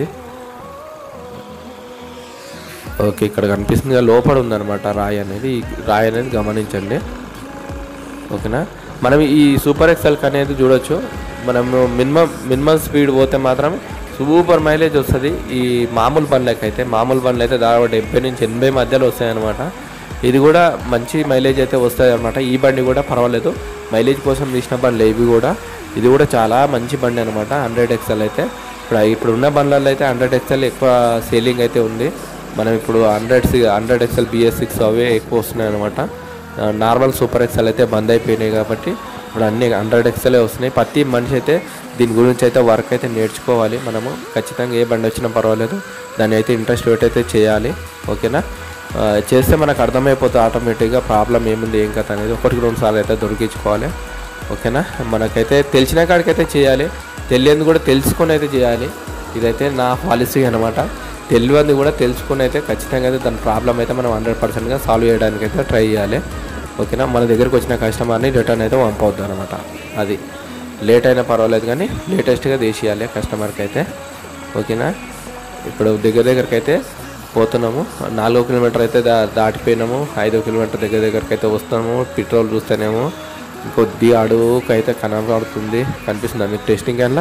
ఓకే ఇక్కడ కనిపిస్తుంది కదా, లోపల ఉందన్నమాట రాయి అనేది ఈ రాయి అనేది గమనించండి ఓకేనా మనం ఈ సూపర్ ఎక్సెల్క్ అనేది చూడొచ్చు మనము మినిమం మినిమం స్పీడ్ పోతే మాత్రం సూపర్ మైలేజ్ వస్తుంది ఈ మామూలు బండ్లకి అయితే మామూలు బండ్లు అయితే దాదాపు డెబ్బై నుంచి ఎనభై మధ్యలో వస్తాయన్నమాట ఇది కూడా మంచి మైలేజ్ అయితే వస్తుంది అనమాట ఈ బండి కూడా పర్వాలేదు మైలేజ్ కోసం తీసిన బండ్లు ఇవి కూడా ఇది కూడా చాలా మంచి బండి అనమాట హండ్రెడ్ ఎక్స్ఎల్ అయితే ఇప్పుడు ఇప్పుడు ఉన్న బండ్లలో అయితే హండ్రెడ్ ఎక్స్ఎల్ ఎక్కువ సేలింగ్ అయితే ఉంది మనం ఇప్పుడు hundred hundred XL BS six అవే ఎక్కువ వస్తున్నాయి అనమాట నార్మల్ సూపర్ ఎక్స్ఎల్ అయితే బంద్ అయిపోయినాయి కాబట్టి ఇప్పుడు అన్ని హండ్రెడ్ ఎక్స్ఎలే వస్తున్నాయి ప్రతి మనిషి అయితే దీని గురించి అయితే వర్క్ అయితే నేర్చుకోవాలి మనము ఖచ్చితంగా ఏ బండి వచ్చినా పర్వాలేదు దాన్ని అయితే ఇంట్రెస్ట్ పెట్టయితే చేయాలి ఓకేనా ఆ, చేస్తే మనకు అర్థమైపోతుంది ఆటోమేటిక్గా ప్రాబ్లం ఏముంది ఏం కథ అనేది ఒకటికి రెండు సార్లు అయితే దొరికించుకోవాలి ఓకేనా మనకైతే తెలిసిన కాడికైతే చేయాలి తెలియదు కూడా తెలుసుకొని అయితే చేయాలి ఇదైతే నా పాలసీ అనమాట తెలియదు కూడా తెలుసుకొని అయితే ఖచ్చితంగా అయితే దాని ప్రాబ్లం అయితే మనం హండ్రెడ్ పర్సెంట్గా సాల్వ్ చేయడానికి అయితే ట్రై చేయాలి ఓకేనా మన దగ్గరకు వచ్చిన కస్టమర్ని రిటర్న్ అయితే పంపవద్దు అనమాట అది లేట్ అయినా పర్వాలేదు కానీ లేటెస్ట్గా తీసేయాలి కస్టమర్కి అయితే ఓకేనా ఇప్పుడు దగ్గర దగ్గరికి అయితే పోతున్నాము నాలుగో కిలోమీటర్ అయితే దా దాటిపోయినాము ఐదో కిలోమీటర్ దగ్గర దగ్గరికి అయితే వస్తున్నాము పెట్రోల్ చూస్తేనేమో కొద్ది అడుగుకి అయితే కనబడుతుంది కనిపిస్తుందా మీకు టెస్టింగ్ క్యాన్లా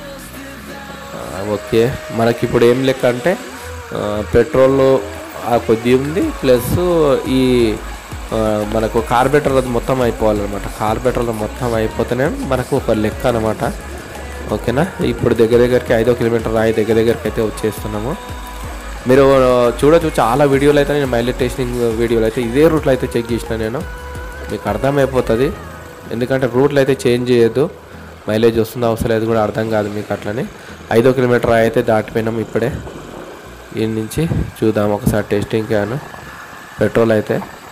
ఆ, ఓకే మనకి ఇప్పుడు ఏం లెక్క అంటే ఆ, పెట్రోల్ ఆ కొద్ది ఉంది ప్లస్ ఈ ఆ, మనకు కార్బెటర్ అది మొత్తం అయిపోవాలన్నమాట కార్బెటర్ మొత్తం అయిపోతేనే మనకు ఒక లెక్క అనమాట ఓకేనా ఇప్పుడు దగ్గర దగ్గరికి ఐదో కిలోమీటర్ రాయి దగ్గర దగ్గరికి అయితే వచ్చేస్తున్నాము మీరు చూడొచ్చు చాలా వీడియోలు అయితే నేను మైలేజ్ టెస్టింగ్ వీడియోలు అయితే ఇదే రూట్లో అయితే చెక్ చేసిన నేను మీకు అర్థమైపోతుంది ఎందుకంటే రూట్లు అయితే చేంజ్ చేయొద్దు మైలేజ్ వస్తుందో అవసరం లేదు కూడా అర్థం కాదు మీకు అట్లనే ఐదో కిలోమీటర్ అయితే దాటిపోయినాము ఇప్పుడే ఈ నుంచి చూద్దాం ఒకసారి టెస్టింగ్ క్యాన్ పెట్రోల్ అయితే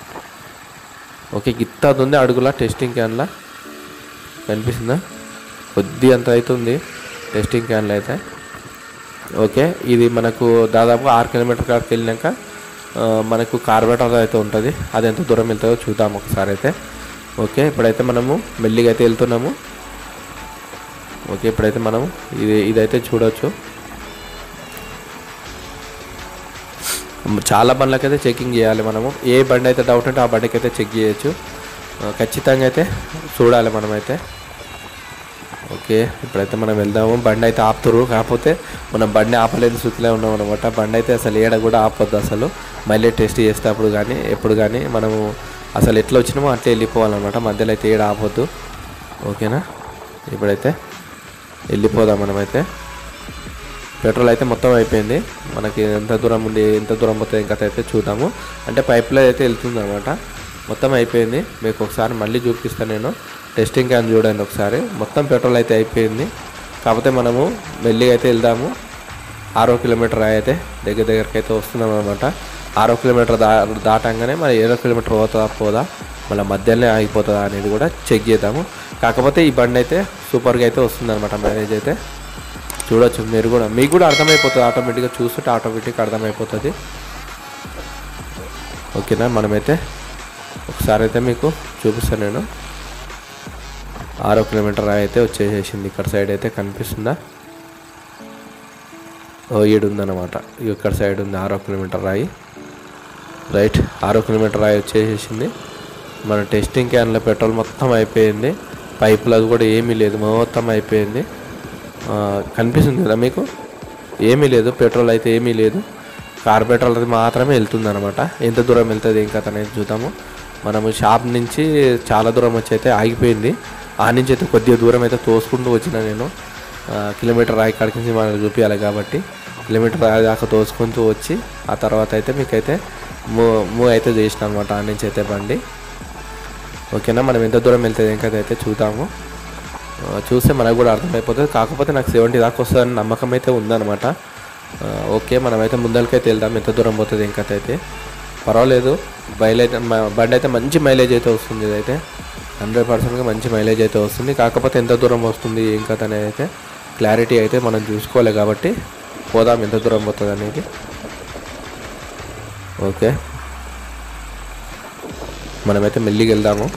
ఓకే గిత్త ఉంది అడుగుల టెస్టింగ్ క్యాన్లా కనిపిస్తుందా కొద్ది అంత అవుతుంది టెస్టింగ్ క్యాన్లు అయితే ఓకే ఇది మనకు దాదాపు ఆరు కిలోమీటర్ కాడికి వెళ్ళినాక ఆ, మనకు కార్బేటర్ అయితే ఉంటుంది అది ఎంత దూరం వెళ్తుందో చూద్దాం ఒకసారి అయితే ఓకే ఇప్పుడైతే మనము మెల్లిగా అయితే వెళ్తున్నాము ఓకే ఇప్పుడైతే మనము ఇది ఇదైతే చూడొచ్చు చాలా బండ్లకైతే చెకింగ్ చేయాలి మనము ఏ బండి అయితే డౌట్ ఉంటే ఆ బండికి అయితే చెక్ చేయొచ్చు ఆ, ఖచ్చితంగా అయితే చూడాలి మనమైతే ఓకే ఇప్పుడైతే మనం వెళ్దాము బండి అయితే ఆపుతురు కాకపోతే మనం బండి ఆపలేని స్థితిలో ఉన్నాం అనమాట బండి అయితే అసలు ఏడ కూడా ఆపొద్దు అసలు మళ్ళీ టెస్ట్ చేసేటప్పుడు కానీ ఎప్పుడు కానీ మనము అసలు ఎట్లా వచ్చినామో అట్లా వెళ్ళిపోవాలన్నమాట మధ్యలో అయితే ఏడ ఆపొద్దు ఓకేనా ఇప్పుడైతే వెళ్ళిపోదాం మనమైతే పెట్రోల్ అయితే మొత్తం అయిపోయింది మనకి ఎంత దూరం ఉంది ఎంత దూరం పోతే ఇంకా అయితే చూద్దాము అంటే పైప్లో అయితే వెళ్తుంది అనమాట మొత్తం అయిపోయింది మీకు ఒకసారి మళ్ళీ చూపిస్తాను నేను టెస్టింగ్ క్యాన్ చూడండి ఒకసారి మొత్తం పెట్రోల్ అయితే అయిపోయింది కాకపోతే మనము మెల్లిగా అయితే వెళ్దాము ఆరో కిలోమీటర్ అయితే దగ్గర దగ్గరికి అయితే వస్తున్నాం అనమాట ఆరో కిలోమీటర్ దా దాటంగానే మరి ఏడో కిలోమీటర్ పోతుందా పోదా మళ్ళీ మధ్యలోనే ఆగిపోతుందా అనేది కూడా చెక్ చేద్దాము కాకపోతే ఈ బండి అయితే సూపర్గా అయితే వస్తుంది అనమాట మైలేజ్ అయితే చూడొచ్చు మీరు కూడా మీకు కూడా అర్థమైపోతుంది ఆటోమేటిక్గా చూస్తుంటే ఆటోమేటిక్గా అర్థమైపోతుంది ఓకేనా మనమైతే ఒకసారి అయితే మీకు చూపిస్తాను నేను ఆరో కిలోమీటర్ అయితే వచ్చేసేసింది ఇక్కడ సైడ్ అయితే కనిపిస్తుందా ఓ ఈడు ఉందన్నమాట ఇక్కడ సైడ్ ఉంది ఆరో కిలోమీటర్ రాయి రైట్ ఆరో కిలోమీటర్ రాయి వచ్చేసేసింది మన టెస్టింగ్ క్యాన్లో పెట్రోల్ మొత్తం అయిపోయింది పైపులు అది కూడా ఏమీ లేదు మొత్తం అయిపోయింది ఆ, కనిపిస్తుంది కదా మీకు ఏమీ లేదు పెట్రోల్ అయితే ఏమీ లేదు కార్ పెట్రోల్ అది మాత్రమే వెళ్తుంది అనమాట ఎంత దూరం వెళ్తుంది ఏం కథ అనేది చూద్దాము మనము షాప్ నుంచి చాలా దూరం వచ్చి అయితే ఆగిపోయింది ఆ నుంచి అయితే కొద్దిగా దూరం అయితే తోసుకుంటూ వచ్చిన నేను ఆ, కిలోమీటర్ రాయి కాడికి నుంచి మనకు చూపించాలి కాబట్టి కిలోమీటర్ రాయి దాకా తోసుకుంటూ వచ్చి ఆ తర్వాత అయితే మీకైతే మూవ్ మూవ్ అయితే చేసిన అనమాట ఆ నుంచి అయితే బండి ఓకేనా మనం ఎంత దూరం వెళ్తుంది ఏం కదా అయితే చూద్దాము ఆ, చూస్తే మనకు కూడా అర్థమైపోతుంది కాకపోతే నాకు సెవెంటీ దాకా వస్తుందని నమ్మకం అయితే ఉందన్నమాట ఆ, ఓకే మనమైతే ముందరికైతే వెళ్దాం ఎంత దూరం పోతుంది ఏం కథ అయితే పర్వాలేదు మైలేజ్ మ- బండి అయితే మంచి మైలేజ్ అయితే వస్తుంది ఇదైతే హండ్రెడ్ పర్సెంట్గా మంచి మైలేజ్ అయితే వస్తుంది కాకపోతే ఎంత దూరం వస్తుంది ఏం కథ అనేది అయితే క్లారిటీ అయితే మనం చూసుకోవాలి కాబట్టి పోదాం ఎంత దూరం పోతుంది అనేది ఓకే మనమైతే మెల్లిగా వెళ్దాము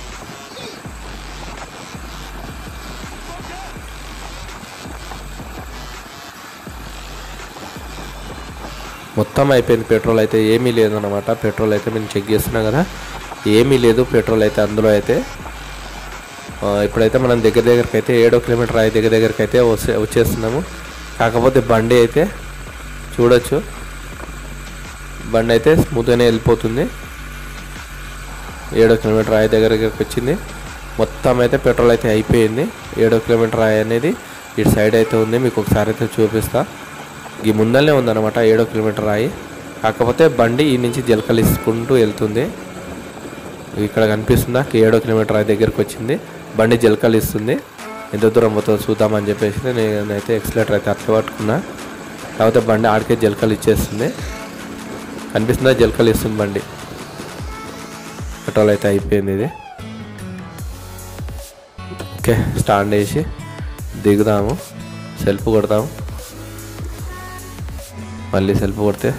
మొత్తం అయిపోయింది పెట్రోల్ అయితే ఏమీ లేదన్నమాట పెట్రోల్ అయితే మేము చెక్ చేస్తున్నాం కదా ఏమీ లేదు పెట్రోల్ అయితే అందులో అయితే ఆ, ఇప్పుడైతే మనం దగ్గర దగ్గరికి అయితే ఏడో కిలోమీటర్ అయ్యే దగ్గర దగ్గరికి అయితే వచ్చే వచ్చేస్తున్నాము కాకపోతే బండి అయితే చూడొచ్చు బండి అయితే స్మూత్గానే వెళ్ళిపోతుంది ఏడో కిలోమీటర్ రాయి దగ్గరికి వచ్చింది మొత్తం అయితే పెట్రోల్ అయితే అయిపోయింది ఏడో కిలోమీటర్ రాయి అనేది ఇటు సైడ్ అయితే ఉంది మీకు ఒకసారి అయితే చూపిస్తా ఈ ముందరనే ఉందన్నమాట ఏడో కిలోమీటర్ రాయి కాకపోతే బండి ఈ నుంచి జలకలిసుకుంటూ వెళ్తుంది ఇక్కడ కనిపిస్తుందా ఏడో కిలోమీటర్ రాయి దగ్గరికి వచ్చింది బండి జలకలు ఇస్తుంది ఎంత దూరం పోతుందో చూద్దామని చెప్పేసి నేనైతే ఎక్సలేటర్ అయితే అట్లా పట్టుకున్నా కాకపోతే బండి ఆడికే జలకలు ఇచ్చేస్తుంది కనిపిస్తుందా జలకలు ఇస్తుంది బండి పెట్రోల్ అయితే అయిపోయింది ఇది ఓకే స్టాండ్ వేసి దిగుదాము సెల్ఫ్ కొడతాము మళ్ళీ సెల్ఫ్ కొడితే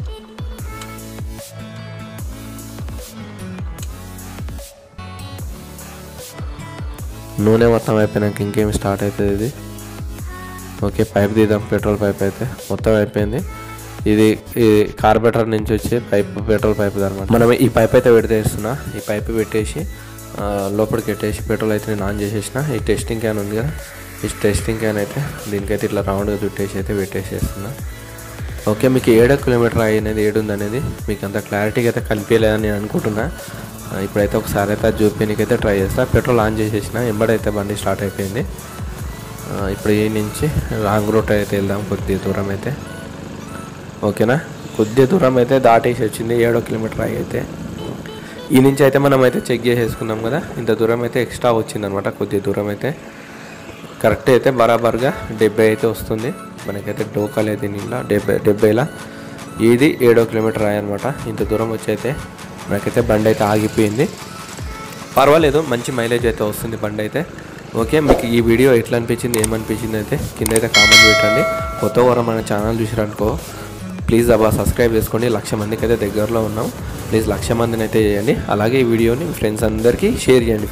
నూనె మొత్తం అయిపోయినాక ఇంకేమి స్టార్ట్ అవుతుంది ఇది ఓకే పైప్ తీద్దాం పెట్రోల్ పైప్ అయితే మొత్తం అయిపోయింది ఇది ఈ కార్బేటర్ నుంచి వచ్చే పైప్ పెట్రోల్ పైప్ అనమాట మనం ఈ పైప్ అయితే పెట్టేస్తున్నా ఈ పైప్ పెట్టేసి ఆ, లోపలికి పెట్టేసి పెట్రోల్ అయితే నేను ఆన్ చేసేసిన ఈ టెస్టింగ్ క్యాన్ ఉంది కదా ఈ టెస్టింగ్ క్యాన్ అయితే దీనికైతే ఇట్లా రౌండ్గా చుట్టేసి అయితే పెట్టేసేస్తున్నా ఓకే మీకు ఏడో కిలోమీటర్ అయ్యి అనేది ఏడుంది అనేది మీకు అంత క్లారిటీగా అయితే కనిపించలేదని నేను అనుకుంటున్నా ఆ, ఇప్పుడైతే ఒకసారి అయితే అది చూపించడానికి అయితే ట్రై చేస్తా పెట్రోల్ ఆన్ చేసేసిన ఎంబడైతే బండి స్టార్ట్ అయిపోయింది ఆ, ఇప్పుడు ఈ నుంచి రాంగ్ రూట్ అయితే వెళ్దాం కొద్ది దూరం అయితే ఓకేనా కొద్ది దూరం అయితే దాటేసి వచ్చింది ఏడో కిలోమీటర్ అయ్యి అయితే ఈ నుంచి అయితే మనం అయితే చెక్ చేసేసుకున్నాం కదా ఇంత దూరం అయితే ఎక్స్ట్రా వచ్చిందనమాట కొద్ది దూరం అయితే కరెక్ట్ అయితే బరాబర్గా డెబ్బై అయితే వస్తుంది మనకైతే డోకా లేదు దీనిలో డెబ్బై డెబ్బైలా ఇది ఏడో కిలోమీటర్ అనమాట ఇంత దూరం వచ్చి అయితే మనకైతే బండి అయితే ఆగిపోయింది పర్వాలేదు మంచి మైలేజ్ అయితే వస్తుంది బండి అయితే ఓకే మీకు ఈ వీడియో ఎట్లా అనిపించింది ఏమనిపించింది అయితే కింద అయితే కామెంట్ పెట్టండి కొత్త వారం మన ఛానల్ చూసిరనుకో ప్లీజ్ అబ్బా సబ్స్క్రైబ్ చేసుకోండి లక్ష మందికి అయితే దగ్గరలో ఉన్నాం ప్లీజ్ లక్ష మందిని అయితే చేయండి అలాగే ఈ వీడియోని మీ ఫ్రెండ్స్ అందరికీ షేర్ చేయండి